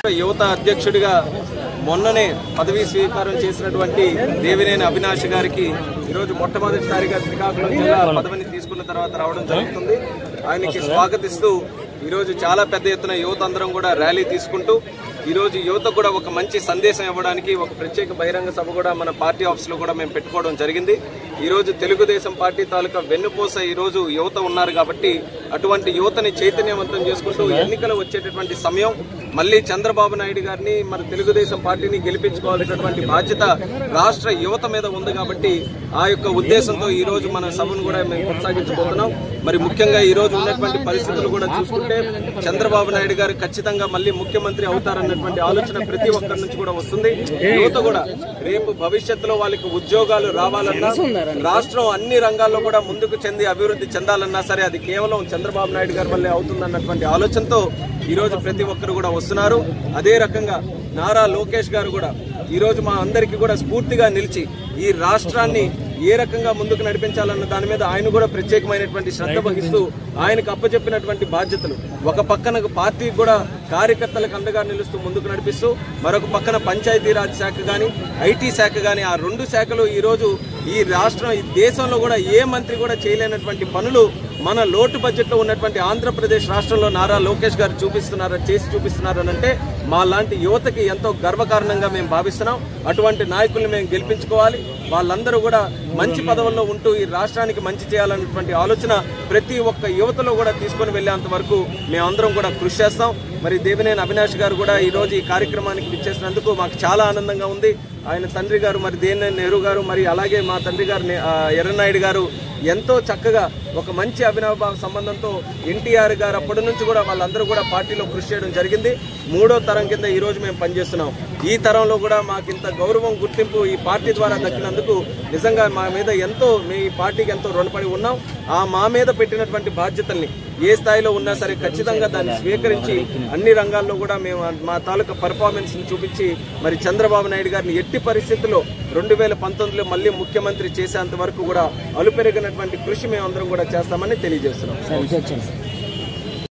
యువత అధ్యక్షుడిగా మొన్ననే పదవీ స్వీకారం చేసినటువంటి దేవినేని అవినాష్ గారికి ఈరోజు మొట్టమొదటిసారిగా శ్రీకాకుళం జిల్లా పదవిని తీసుకున్న తర్వాత రావడం జరుగుతుంది ఆయనకి స్వాగతిస్తూ ఈరోజు చాలా పెద్ద ఎత్తున యువత అందరం కూడా ర్యాలీ తీసుకుంటూ ఈరోజు యువత కూడా ఒక మంచి సందేశం ఇవ్వడానికి ఒక ప్రత్యేక బహిరంగ సభ కూడా మన పార్టీ ఆఫీస్లో కూడా మేము పెట్టుకోవడం జరిగింది ఈరోజు తెలుగుదేశం పార్టీ తాలూకా వెన్నుపూస ఈరోజు యువత ఉన్నారు కాబట్టి అటువంటి యువతని చైతన్యవంతం చేసుకుంటూ ఎన్నికలు వచ్చేటటువంటి సమయం మళ్ళీ చంద్రబాబు నాయుడు గారిని మన తెలుగుదేశం పార్టీని గెలిపించుకోవాల్సినటువంటి బాధ్యత రాష్ట్ర యువత మీద ఉంది కాబట్టి ఆ యొక్క ఉద్దేశంతో ఈ రోజు మన సభను కూడా మేము కొనసాగించబోతున్నాం మరి ముఖ్యంగా ఈ రోజు ఉన్నటువంటి పరిస్థితులు కూడా చూసుకుంటే చంద్రబాబు నాయుడు గారు ఖచ్చితంగా మళ్ళీ ముఖ్యమంత్రి అవుతారన్నటువంటి ఆలోచన ప్రతి ఒక్కరి నుంచి కూడా వస్తుంది యువత కూడా రేపు భవిష్యత్తులో వాళ్ళకి ఉద్యోగాలు రావాలన్నా రాష్ట్రం అన్ని రంగాల్లో కూడా ముందుకు చెంది అభివృద్ధి చెందాలన్నా సరే అది కేవలం చంద్రబాబు నాయుడు గారి వల్లే అవుతుందన్నటువంటి ఆలోచనతో ఈ రోజు ప్రతి ఒక్కరు కూడా వస్తున్నారు అదే రకంగా నారా లోకేష్ గారు కూడా ఈ రోజు మా అందరికీ కూడా స్ఫూర్తిగా నిలిచి ఈ రాష్ట్రాన్ని ఏ రకంగా ముందుకు నడిపించాలన్న దాని మీద ఆయన కూడా ప్రత్యేకమైనటువంటి శ్రద్ధ వహిస్తూ ఆయనకు అప్పచెప్పినటువంటి బాధ్యతలు ఒక పక్కన పార్టీ కూడా కార్యకర్తలకు అండగా నిలుస్తూ ముందుకు నడిపిస్తూ మరొక పక్కన పంచాయతీరాజ్ శాఖ కానీ ఐటీ శాఖ కానీ ఆ రెండు శాఖలు ఈ రోజు ఈ రాష్ట్రం ఈ దేశంలో కూడా ఏ మంత్రి కూడా చేయలేనటువంటి పనులు మన లోటు బడ్జెట్ లో ఉన్నటువంటి ఆంధ్రప్రదేశ్ రాష్ట్రంలో నారా లోకేష్ గారు చూపిస్తున్నారా చేసి చూపిస్తున్నారని అంటే మా లాంటి యువతకి ఎంతో గర్వకారణంగా మేము భావిస్తున్నాం అటువంటి నాయకుల్ని మేము గెలిపించుకోవాలి వాళ్ళందరూ కూడా మంచి పదవుల్లో ఉంటూ ఈ రాష్ట్రానికి మంచి చేయాలన్నటువంటి ఆలోచన ప్రతి ఒక్క యువతలో కూడా తీసుకొని వెళ్లేంత వరకు మేమందరం కూడా కృషి చేస్తాం మరి దేవినేని అవినాష్ గారు కూడా ఈ రోజు ఈ కార్యక్రమానికి ఇచ్చేసినందుకు మాకు చాలా ఆనందంగా ఉంది ఆయన తండ్రి గారు మరి దేవినేని నెహ్రూ గారు మరి అలాగే మా తండ్రి గారు నే- ఆ, ఎర్రనాయుడు గారు ఎంతో చక్కగా ఒక మంచి అభినవ సంబంధంతో ఎన్టీఆర్ గారు అప్పటి నుంచి కూడా వాళ్ళందరూ కూడా పార్టీలో కృషి చేయడం జరిగింది మూడో తరం కింద ఈ రోజు మేము పనిచేస్తున్నాం ఈ తరంలో కూడా మాకు ఇంత గౌరవం గుర్తింపు ఈ పార్టీ ద్వారా దక్కినందుకు నిజంగా మా మీద ఎంతో మేము ఈ పార్టీకి ఎంతో రుణపడి ఉన్నాం ఆ మా మీద పెట్టినటువంటి బాధ్యతల్ని ఏ స్థాయిలో ఉన్నా సరే ఖచ్చితంగా దాన్ని స్వీకరించి అన్ని రంగాల్లో కూడా మేము మా తాలూకా పర్ఫార్మెన్స్ ని చూపించి మరి చంద్రబాబు నాయుడు గారిని ఎట్టి పరిస్థితుల్లో రెండు వేల పంతొమ్మిదిలో మళ్ళీ ముఖ్యమంత్రి చేసేంత వరకు కూడా అలుపెరిగినటువంటి కృషి మేము అందరం కూడా చేస్తామని తెలియజేస్తున్నాం